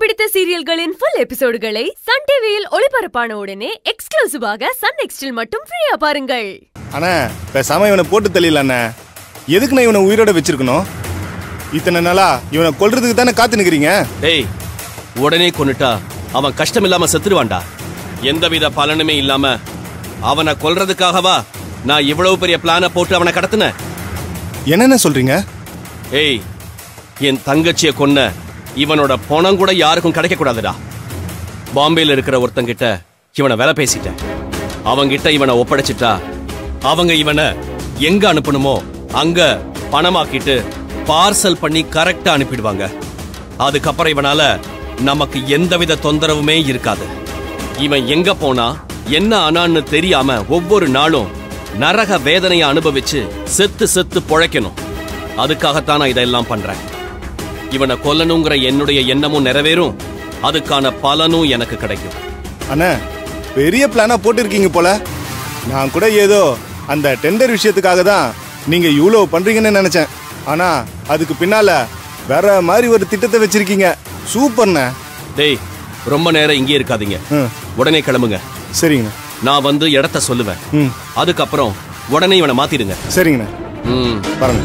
பிடித்த சீரியல்களின் full எபிசோடுகளை Sun டிவியில் ஒளிபரப்பான உடனே எக்ஸ்க்ளூசிவாக சன் நெக்ஸ்டில் மட்டும் ஃப்ரீயா பாருங்கள் அண்ணா பேசாம இவனை போட்டு தள்ளிடல அண்ணா எதுக்கு நான் இவனை உயிரோட வச்சிருக்கணும் இத்தனை நாளா இவனை கொல்றதுக்கு தானே காத்து நிக்கிறீங்க டேய் உடனே கொன்னுட்டா அவன் கஷ்டம் இல்லாம செத்துருவான்டா எந்தவித பலனுமே இல்லாம அவனை கொல்றதுக்காகவா நான் இவ்வளவு பெரிய பிளான போட்டு அவனை கடத்தினேன் என்னென்ன சொல்றீங்க ஏய் என் தங்கச்சிய கொன்ன இவனோட பணம் கூட யாருக்கும் கிடைக்க கூடாதுடா பாம்பேல இருக்கிற ஒருத்தங்கிட்ட இவனை வேலை பேசிட்டேன் அவங்கிட்ட இவனை ஒப்படைச்சிட்டா அவங்க இவனை எங்க அனுப்பணுமோ அங்க பணமாக்கிட்டு பார்சல் பண்ணி கரெக்டா அனுப்பிடுவாங்க அதுக்கப்புறம் இவனால நமக்கு எந்தவித தொந்தரவுமே இருக்காது இவன் எங்க போனா என்ன ஆனான்னு தெரியாம ஒவ்வொரு நாளும் நரக வேதனையை அனுபவிச்சு செத்து செத்து பொழைக்கணும் அதுக்காகத்தான் நான் இதெல்லாம் பண்றேன் இவனை கொல்லணுங்கிற என்னுடைய எண்ணமும் நிறைவேறும் அதுக்கான பலனும் எனக்கு கிடைக்கும் அண்ணா பெரிய பிளானா போட்டிருக்கீங்க போல நான் கூட ஏதோ அந்த டெண்டர் விஷயத்துக்காக தான் நீங்க இவ்வளோ பண்றீங்கன்னு நினைச்சேன் ஆனா அதுக்கு பின்னால வேற மாதிரி ஒரு திட்டத்தை வச்சிருக்கீங்க சூப்பர்ண்ணே டேய் ரொம்ப நேரம் இங்கே இருக்காதீங்க ம் உடனே கிளம்புங்க சரிங்கண்ணா நான் வந்து இடத்த சொல்லுவேன் ம் அதுக்கப்புறம் உடனே இவனை மாத்திடுங்க சரிங்கண்ணா ம் பாருங்க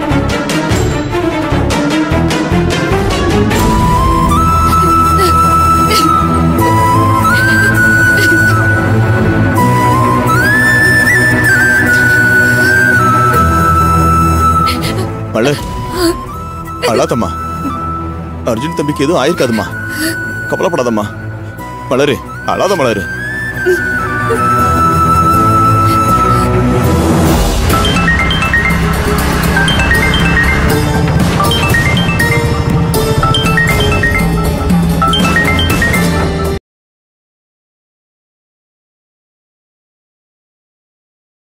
மலர் அழாதம்மா அர்ஜுன் தம்பிக்கு எதுவும் ஆயிருக்காதும்மா கவலைப்படாதம்மா மலரு அழாத மலரு